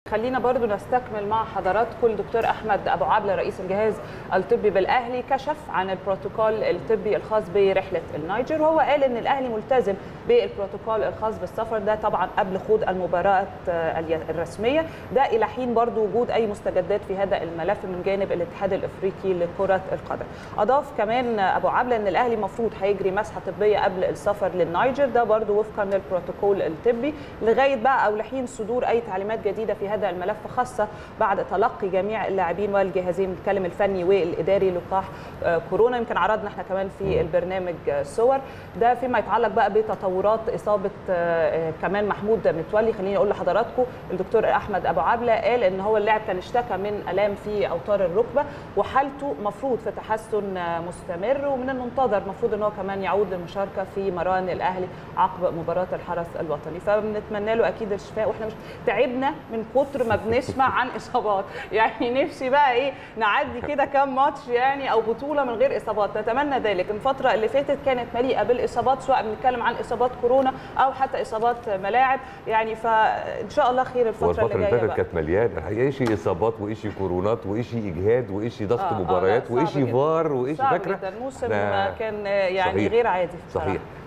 خلينا برضو نستكمل مع حضراتكم الدكتور احمد ابو عبله رئيس الجهاز الطبي بالاهلي كشف عن البروتوكول الطبي الخاص برحله النيجر وهو قال ان الاهلي ملتزم بالبروتوكول الخاص بالسفر ده طبعا قبل خوض المباراه الرسميه ده الى حين برضو وجود اي مستجدات في هذا الملف من جانب الاتحاد الافريقي لكره القدم اضاف كمان ابو عبله ان الاهلي المفروض هيجري مسحه طبيه قبل السفر للنيجر ده برضو وفقا للبروتوكول الطبي لغايه بقى او لحين صدور اي تعليمات جديده في هذا الملف خاصه بعد تلقي جميع اللاعبين والجهازين بنتكلم الفني والاداري لقاح كورونا يمكن عرضنا احنا كمان في البرنامج صور ده فيما يتعلق بقى بتطورات اصابه كمان محمود متولي خليني اقول لحضراتكم الدكتور احمد ابو عبله قال ان هو اللاعب كان اشتكى من الام في اوتار الركبه وحالته مفروض في تحسن مستمر ومن المنتظر المفروض ان هو كمان يعود للمشاركه في مران الاهلي عقب مباراه الحرس الوطني فبنتمنى له اكيد الشفاء واحنا مش تعبنا من كتر ما بنسمع عن اصابات يعني نفسي بقى ايه نعدي كده كام ماتش يعني او بطوله من غير اصابات نتمنى ذلك الفتره اللي فاتت كانت مليئه بالاصابات سواء بنتكلم عن اصابات كورونا او حتى اصابات ملاعب يعني فان شاء الله خير الفتره, الفترة اللي اللي جايه فاتت كانت مليانه الحقيقه شيء اصابات وإشي كورونات وإشي اجهاد وإشي ضغط آه، آه، مباريات لا، صعب وإشي جداً. فار وإشي صعب فاكره جدا الموسم إحنا- كان يعني صحيح. غير عادي بصراحة. صحيح